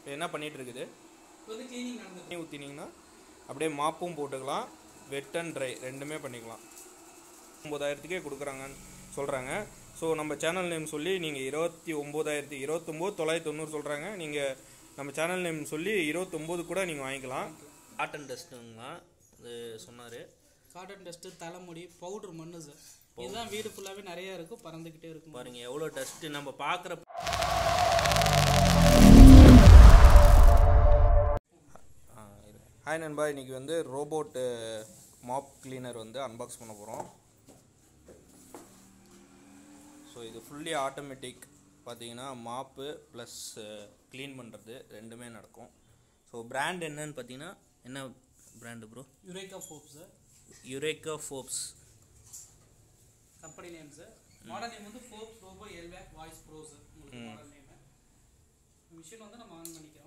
இப்போ என்ன பண்ணிட்டு இருக்குது இப்போ வந்து க்ளீனிங் நடந்துட்டு தண்ணி ஊற்றினீங்கன்னா அப்படியே மாப்பும் போட்டுக்கலாம் வெட் அண்ட் ட்ரை ரெண்டுமே பண்ணிக்கலாம் ஒம்பதாயிரத்துக்கே கொடுக்குறாங்கன்னு சொல்கிறாங்க ஸோ நம்ம சேனல் நேம் சொல்லி நீங்கள் இருபத்தி ஒம்போதாயிரத்தி இருபத்தொம்போது தொள்ளாயிரத்தி தொண்ணூறு சொல்கிறாங்க நீங்கள் நம்ம சேனல் நேம் சொல்லி இருபத்தொம்போது கூட நீங்கள் வாங்கிக்கலாம் காட்டன் டஸ்ட்டுங்களா அது சொன்னார் காட்டன் டஸ்ட்டு தலைமுடி பவுடர் மண்ணு சார் இதுதான் வீடு ஃபுல்லாகவே நிறைய இருக்கும் பறந்துக்கிட்டே இருக்கும் பாருங்கள் எவ்வளோ டஸ்ட்டு நம்ம பார்க்குற ஹாய் நண்பா இன்னைக்கு வந்து ரோபோட் மாப் கிளீனர் வந்து அன்பாக்ஸ் பண்ண போகிறோம் ஸோ இது ஃபுல்லி ஆட்டோமேட்டிக் பார்த்தீங்கன்னா மாப்பு ப்ளஸ் க்ளீன் பண்ணுறது ரெண்டுமே நடக்கும் ஸோ பிராண்ட் என்னன்னு பார்த்தீங்கன்னா என்ன பிராண்டு ப்ரோ யுரேக்கா ஃபோப் sir Eureka Forbes company name sir model name வந்து ஃபோப்ஸ் ரோபோ எல்வேக் வாய்ஸ் ப்ரோ சார் உங்களுக்கு மாடல் நேம் மிஷின் வந்து நம்ம ஆன் பண்ணிக்கிறோம்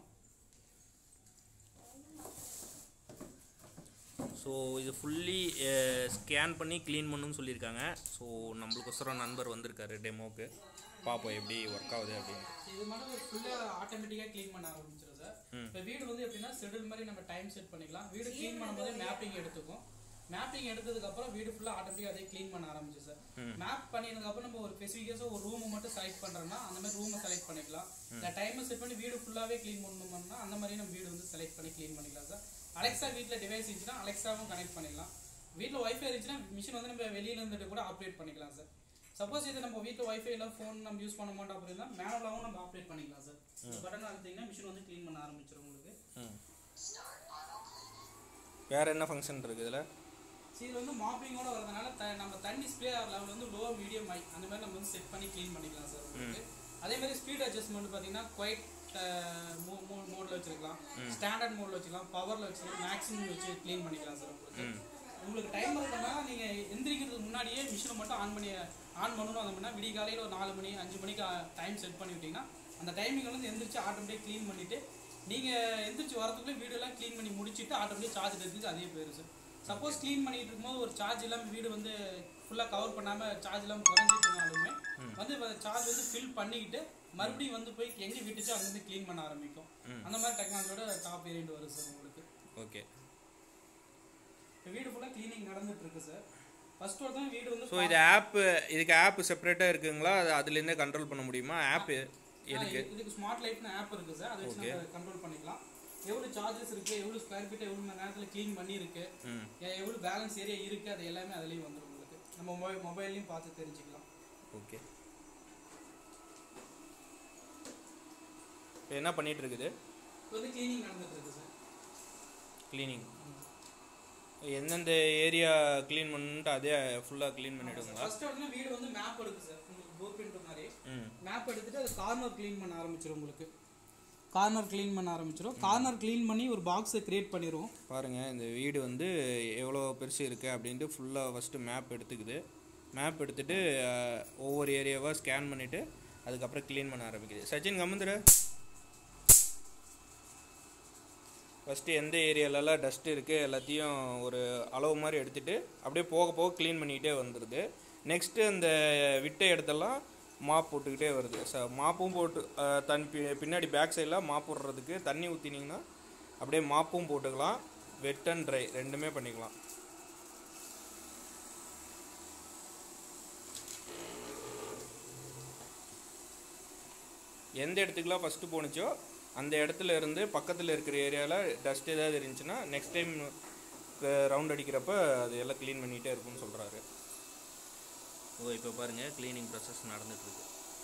ஸோ இது ஃபுல்லி ஸ்கேன் பண்ணி க்ளீன் பண்ணணும்னு சொல்லியிருக்காங்க ஸோ நம்மளுக்கொசரம் நண்பர் வந்திருக்காரு டெமோக்கு பார்ப்போம் எப்படி ஒர்க் ஆகுது அப்படின்னு இது மட்டும் ஃபுல்லாக ஆட்டோமேட்டிக்காக க்ளீன் பண்ண ஆரம்பிச்சிடும் சார் இப்போ வீடு வந்து எப்படின்னா ஷெடியூல் மாதிரி நம்ம டைம் செட் பண்ணிக்கலாம் வீடு க்ளீன் பண்ணும்போது மேப்பிங் எடுத்துக்கும் மேப்பிங் எடுத்ததுக்கு அப்புறம் வீடு ஃபுல்லாக ஆட்டோமேட்டிக்காக அதே க்ளீன் பண்ண ஆரம்பிச்சு சார் மேப் பண்ணினதுக்கு அப்புறம் நம்ம ஒரு ஸ்பெசிஃபிக்காக ஒரு ரூம் மட்டும் செலக்ட் பண்றோம்னா அந்த மாதிரி ரூமை செலக்ட் பண்ணிக்கலாம் இல்லை டைமை செட் பண்ணி வீடு ஃபுல்லாகவே க்ளீன் பண்ணணும்னா அந்த மாதிரி நம்ம வீடு வந்து செலக்ட் பண்ணி க்ளீன் பண்ணிக்கலாம் சார் அலெக்ஸா வீட்டில் டிவைஸ் இருந்துச்சுன்னா அலெக்ஸாவும் கனெக்ட் பண்ணிக்கலாம் வீட்டில் ஒய்ஃபை இருந்துச்சுன்னா மிஷின் வந்து நம்ம வெளியில இருந்துட்டு கூட ஆப்ரேட் பண்ணிக்கலாம் சார் சப்போஸ் இது நம்ம வீட்டில் ஒய்ஃபை இல்லை ஃபோன் நம்ம யூஸ் பண்ண மாட்டோம் அப்படின்னா மேனுவலாகவும் நம்ம ஆப்ரேட் பண்ணிக்கலாம் சார் பட்டன் அழுத்திங்கன்னா மிஷின் வந்து க்ளீன் பண்ண ஆரம்பிச்சிடும் உங்களுக்கு ம் வேறு என்ன ஃபங்க்ஷன் இருக்குது இதில் சரி இது வந்து மாப்பிங்கோட வரதுனால த- நம்ம தண்ணி ஸ்ப்ரே ஆகிற லெவல் வந்து லோ மீடியம் ஹை அந்த மாதிரி நம்ம வந்து செட் பண்ணி க்ளீன் பண்ணிக்கலாம் சார் உங்களுக்கு அதே மாதிரி ஸ்பீட் அட்ஜஸ்ட்மெண்ட் பார்த்தீங்கன்னா குவைட் மோட்ல வச்சிருக்கலாம் ஸ்டாண்டர்ட் மோட்ல வச்சுக்கலாம் பவர்ல வச்சுக்கலாம் மேக்ஸிமம் வச்சு க்ளீன் பண்ணிக்கலாம் சார் உங்களுக்கு உங்களுக்கு டைம் இருக்குன்னா நீங்க எந்திரிக்கிறதுக்கு முன்னாடியே மிஷினை மட்டும் ஆன் பண்ணி ஆன் பண்ணணும் அந்த மாதிரினா விடிய காலையில் ஒரு நாலு மணி அஞ்சு மணிக்கு டைம் செட் பண்ணி விட்டீங்கன்னா அந்த டைமிங் வந்து எந்திரிச்சு ஆட்டோமேட்டிக் க்ளீன் பண்ணிட்டு நீங்க எந்திரிச்சு வரதுக்குள்ளே வீடெல்லாம் க்ளீன் பண்ணி முடிச்சிட்டு ஆட்டோமேட்டிக் சார்ஜ் எடுத்துட்டு அதே போயிடும் சார் சப்போஸ் க்ளீன் பண்ணிட்டு இருக்கும்போது ஒரு சார்ஜ் இல்லாமல் வீடு வந்து ஃபுல்லாக கவர் பண்ணாமல் சார்ஜ் இல்லாமல் குறைஞ்சிட்டுனாலுமே வந்து சார்ஜ் வந்து ஃபில் பண்ணிக்கிட்டு மறுபடியும் வந்து போய் எங்கே விட்டுச்சோ அங்க வந்து க்ளீன் பண்ண ஆரம்பிக்கும் அந்த மாதிரி டெக்னாலஜியோட டாப் வேரியண்ட் வரும் சார் உங்களுக்கு ஓகே இப்போ வீடு ஃபுல்லாக க்ளீனிங் நடந்துட்டு இருக்கு சார் ஃபர்ஸ்ட் ஒருத்தன் வீடு வந்து ஸோ இது ஆப்பு இதுக்கு ஆப் செப்பரேட்டாக இருக்குங்களா அது அதுலேருந்தே கண்ட்ரோல் பண்ண முடியுமா ஆப்பு ஆ, இது- இதுக்கு ஸ்மார்ட் லைஃப்னு ஆப் இருக்கு சார் அதை வச்சு நம்ம கண்ட்ரோல் பண்ணிக்கலாம் எவ்வளோ சார்ஜஸ் இருக்கு எவ்வளோ ஸ்கொயர் ஃபீட் எவ்வளோ மணி நேரத்தில் க்ளீன் பண்ணியிருக்கு ம் எ- எவ்வளோ பேலன்ஸ் ஏரியா இருக்கு அது எல்லாமே அதுலேயும் வந்துடும் உங்களுக்கு நம்ம மொபைல் மொபைல்லையும் பார்த்து தெரிஞ்சுக்கலாம் ஓகே இப்போ என்ன பண்ணிட்டு இருக்குது இப்போ வந்து க்ளீனிங் நடந்துட்டு இருக்கு சார் க்ளீனிங் எந்தெந்த ஏரியா க்ளீன் பண்ணுன்ட்டு அதே ஃபுல்லாக க்ளீன் பண்ணிவிடுங்களா ஃபர்ஸ்ட் உடனே வீடு வந்து மேப் எடுக்கு சார் உங்களுக்கு ப்ளூ பிரிண்ட் மாதிரி ம் மேப் எடுத்துட்டு அது கார்னர் க்ளீன் பண்ண ஆரம்பிச்சிடும் உங்களுக்கு கார்னர் க்ளீன் பண்ண ஆரம்பிச்சிடும் கார்னர் க்ளீன் பண்ணி ஒரு பாக்ஸை கிரியேட் பண்ணிடுவோம் பாருங்கள் இந்த வீடு வந்து எவ்வளோ பெருசு இருக்குது அப்படின்ட்டு ஃபுல்லாக ஃபஸ்ட்டு மேப் எடுத்துக்குது மேப் எடுத்துட்டு அஹ், ஒவ்வொரு ஏரியாவாக ஸ்கேன் பண்ணிவிட்டு அதுக்கப்புறம் க்ளீன் பண்ண ஆரம்பிக்குது சச்சின் கமந்துரு ஃபஸ்ட்டு எந்த ஏரியாலலாம் டஸ்ட் இருக்குது எல்லாத்தையும் ஒரு அளவு மாதிரி எடுத்துகிட்டு அப்படியே போக போக க்ளீன் பண்ணிக்கிட்டே வந்துடுது நெக்ஸ்ட்டு அந்த விட்ட இடத்தெல்லாம் மாப் போட்டுக்கிட்டே வருது ச மாப்பும் போட்டு அஹ், தன் பி பின்னாடி பேக் சைடில் மாப் விடுறதுக்கு தண்ணி ஊற்றினீங்கன்னா அப்படியே மாப்பும் போட்டுக்கலாம் வெட் அண்ட் ட்ரை ரெண்டுமே பண்ணிக்கலாம் எந்த இடத்துக்குலாம் ஃபஸ்ட்டு போணுச்சோ அந்த இடத்துல இருந்து பக்கத்தில் இருக்கிற ஏரியாவில் டஸ்ட் ஏதாவது இருந்துச்சுன்னா நெக்ஸ்ட் டைம் ரவுண்ட் அடிக்கிறப்ப அது எல்லாம் க்ளீன் பண்ணிகிட்டே இருக்கும்னு சொல்கிறாரு ஓ இப்போ பாருங்கள் க்ளீனிங் ப்ராசஸ் நடந்துட்டுருக்கு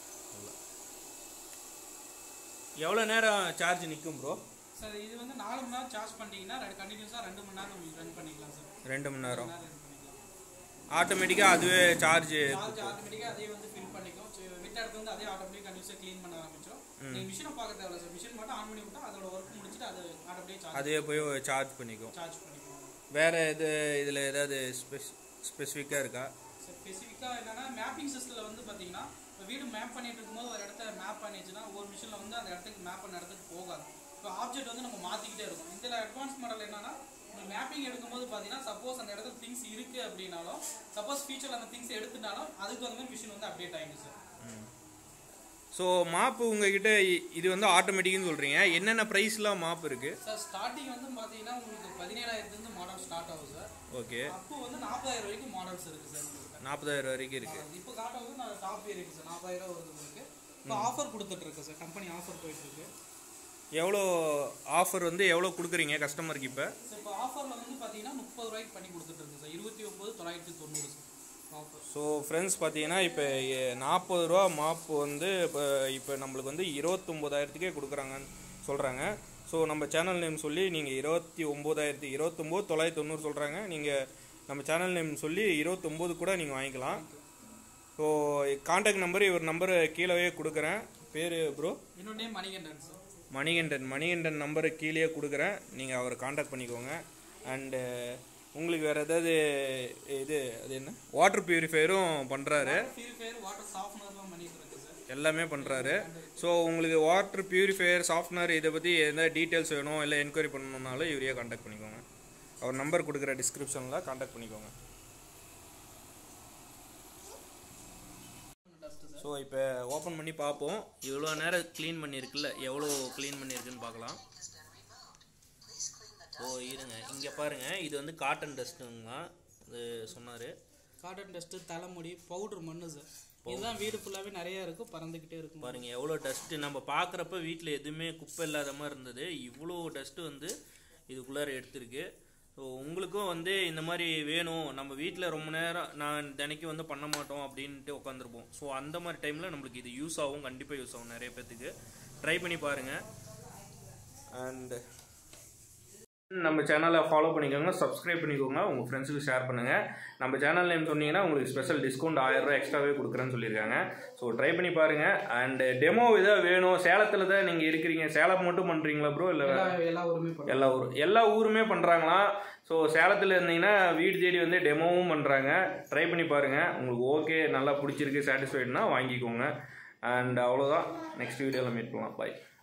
எவ்வளோ நேரம் சார்ஜ் நிற்கும் ப்ரோ சார் இது வந்து நாலு மணி நேரம் சார்ஜ் பண்ணிட்டீங்கன்னா கண்டினியூஸாக ரெண்டு மணி நேரம் உங்களுக்கு ரன் பண்ணிக்கலாம் சார் ரெண்டு மணி நேரம் ரன் பண்ணிக்கலாம் ஆட்டோமேட்டிக்காக அதுவே சார்ஜ் சார்ஜ் ஆட்டோமேட்டிக்காக அதே வந்து ஃபில் பண்ணிக்கும் சரி, விட்ட இடத்துல வந்து அதே ஆட்டோமேட்டிக் கண்டிப்பாக க்ளீன் பண்ண ஆரம்பிச்சிடும் நீங்கள் மிஷினை பார்க்க தேவையில்ல சார் மிஷின் மட்டும் ஆன் பண்ணி விட்டா அதோட ஒர்க் முடிச்சுட்டு அது ஆட்டோமேட்டிக் சார்ஜ் அதுவே போய் சார்ஜ் பண்ணிக்கும் சார்ஜ் பண்ணிக்கும் வேறு எது இதில் ஏதாவது ஸ்பெஸ் ஸ்பெசிஃபிக்காக இருக்கா ஸ்பெசிஃபிக்காக என்னன்னா மேப்பிங் சிஸ்டத்தில் வந்து பார்த்தீங்கன்னா இப்போ வீடு மேப் பண்ணிட்டு இருக்கும்போது ஒரு இடத்த மேப் பண்ணிச்சுன்னா ஒரு மிஷினில் வந்து அந்த இடத்துக்கு மேப் பண்ண இடத்துக்கு போகாது இப்போ ஆப்ஜெக்ட் வந்து நம்ம மாற்றிக்கிட்டே இருக்கும் இதில் அட்வான்ஸ் மாடல் என்னன்னா மேப்பிங் எடுக்கும்போது பார்த்தீங்கன்னா சப்போஸ் அந்த இடத்துல திங்ஸ் இருக்கு அப்படின்னாலும் சப்போஸ் ஃபியூச்சரில் அந்த திங்ஸ் எடுத்துட்டாலும் அதுக்கு வந்து மிஷின் வந்து அப்டேட் ஆகிடும் சார் ஸோ மாப்பு உங்ககிட்ட இ- இது வந்து ஆட்டோமேட்டிக்னு சொல்கிறீங்க என்னென்ன ப்ரைஸ்லாம் மாப் இருக்குது சார் ஸ்டார்டிங் வந்து பார்த்தீங்கன்னா உங்களுக்கு பதினேழாயிரத்துலேருந்து மாடல் ஸ்டார்ட் ஆகும் சார் ஓகே அப்போ வந்து நாற்பதாயிரம் வரைக்கும் மாடல்ஸ் இருக்குது சார் உங்களுக்கு நாற்பதாயிரம் வரைக்கும் இருக்குது இப்போ காட்ட வந்து நான் டாப் இருக்கு சார் நாற்பதாயிரம் வருது உங்களுக்கு இப்போ ஆஃபர் கொடுத்துட்டு இருக்கு சார் கம்பெனி ஆஃபர் போயிட்டு இருக்கு எவ்வளோ ஆஃபர் வந்து எவ்வளோ கொடுக்குறீங்க கஸ்டமருக்கு இப்போ சார் இப்போ ஆஃபரில் வந்து பார்த்தீங்கன்னா முப்பது ரூபாய்க்கு பண்ணி கொடுத்துட்டு இருக்கு சார் இருபத்தி ஒம்பது தொள்ளாயிரத்தி தொண்ணூறு சார் ஆஃபர் ஸோ ஃப்ரெண்ட்ஸ் பார்த்தீங்கன்னா இப்போ நாற்பது ரூபா மாப்பு வந்து இப்போ இப்போ நம்மளுக்கு வந்து இருபத்தொம்போதாயிரத்துக்கே கொடுக்குறாங்கன்னு சொல்கிறாங்க ஸோ நம்ம சேனல் நேம் சொல்லி நீங்கள் இருபத்தி ஒம்போதாயிரத்தி இருபத்தொம்போது தொள்ளாயிரத்தி தொண்ணூறு சொல்கிறாங்க நீங்கள் நம்ம சேனல் நேம் சொல்லி இருபத்தொம்போது கூட நீங்கள் வாங்கிக்கலாம் ஸோ காண்டாக்ட் நம்பர் இவர் நம்பர் கீழவே கொடுக்குறேன் பேர் ப்ரோ என்னோட நேம் மணிகண்டன் சார் மணிகண்டன் மணிகண்டன் நம்பரை கீழே கொடுக்குறேன் நீங்கள் அவரை காண்டாக்ட் பண்ணிக்கோங்க அண்டு உங்களுக்கு வேறு ஏதாவது இது அது என்ன வாட்டர் பியூரிஃபையரும் பண்ணுறாரு பியூரிஃபையர் வாட்டர் சாஃப்ட்னர்லாம் பண்ணிட்டு இருக்கு சார் எல்லாமே பண்ணுறாரு ஸோ உங்களுக்கு வாட்டர் பியூரிஃபையர் சாஃப்ட்னர் இதை பற்றி எதாவது டீட்டெயில்ஸ் வேணும் இல்லை என்கொயரி பண்ணணுன்னாலும் இவரையே காண்டாக்ட் பண்ணிக்கோங்க அவர் நம்பர் கொடுக்குற டிஸ்கிரிப்ஷனில் காண்டாக்ட் பண்ணிக்கோங்க டஸ்ட் சார் ஸோ இப்போ ஓப்பன் பண்ணி பார்ப்போம் இவ்வளோ நேரம் க்ளீன் பண்ணியிருக்குல்ல எவ்வளோ க்ளீன் பண்ணியிருக்குன்னு பார்க்கலாம் ஓ இருங்க இங்கே பாருங்கள் இது வந்து காட்டன் டஸ்ட்டுங்களா இது சொன்னார் காட்டன் டஸ்ட்டு தலைமுடி பவுடர் மண்ணு சார் இதுதான் வீடு ஃபுல்லாகவே நிறைய இருக்கும் பறந்துக்கிட்டே இருக்கும் பாருங்க எவ்வளோ டஸ்ட்டு நம்ம பார்க்குறப்ப வீட்டில் எதுவுமே குப்பை இல்லாத மாதிரி இருந்தது இவ்வளோ டஸ்ட்டு வந்து இதுக்குள்ளார எடுத்திருக்கு ஸோ உங்களுக்கும் வந்து இந்த மாதிரி வேணும் நம்ம வீட்டில் ரொம்ப நேரம் நான் தினைக்கும் வந்து பண்ண மாட்டோம் அப்படின்ட்டு உட்காந்துருப்போம் ஸோ அந்த மாதிரி டைமில் நம்மளுக்கு இது யூஸ் ஆகும் கண்டிப்பாக யூஸ் ஆகும் நிறைய பேர்த்துக்கு ட்ரை பண்ணி பாருங்கள் அண்டு நம்ம சேனலை ஃபாலோ பண்ணிக்கோங்க சப்ஸ்கிரைப் பண்ணிக்கோங்க உங்கள் ஃப்ரெண்ட்ஸுக்கு ஷேர் பண்ணுங்கள் நம்ம சேனல் நேம் சொன்னீங்கன்னா உங்களுக்கு ஸ்பெஷல் டிஸ்கவுண்ட் ஆயிரம் ரூபாய் எக்ஸ்ட்ராவே கொடுக்குறேன்னு சொல்லியிருக்காங்க ஸோ ட்ரை பண்ணி பாருங்கள் அண்டு டெமோ எதாவது வேணும் சேலத்தில் தான் நீங்கள் இருக்கிறீங்க சேலம் மட்டும் பண்ணுறீங்களா ப்ரோ இல்லை எல்லா எல்லா ஊருமே பண்ணுறோம் எல்லா ஊர் எல்லா ஊருமே பண்ணுறாங்களாம் ஸோ சேலத்தில் இருந்தீங்கன்னா வீடு தேடி வந்து டெமோவும் பண்ணுறாங்க ட்ரை பண்ணி பாருங்கள் உங்களுக்கு ஓகே நல்லா பிடிச்சிருக்கு சாட்டிஸ்ஃபைட்னா வாங்கிக்கோங்க அண்ட் அவ்வளோதான் நெக்ஸ்ட் வீடியோவில் மீட் பண்ணலாம் பாய்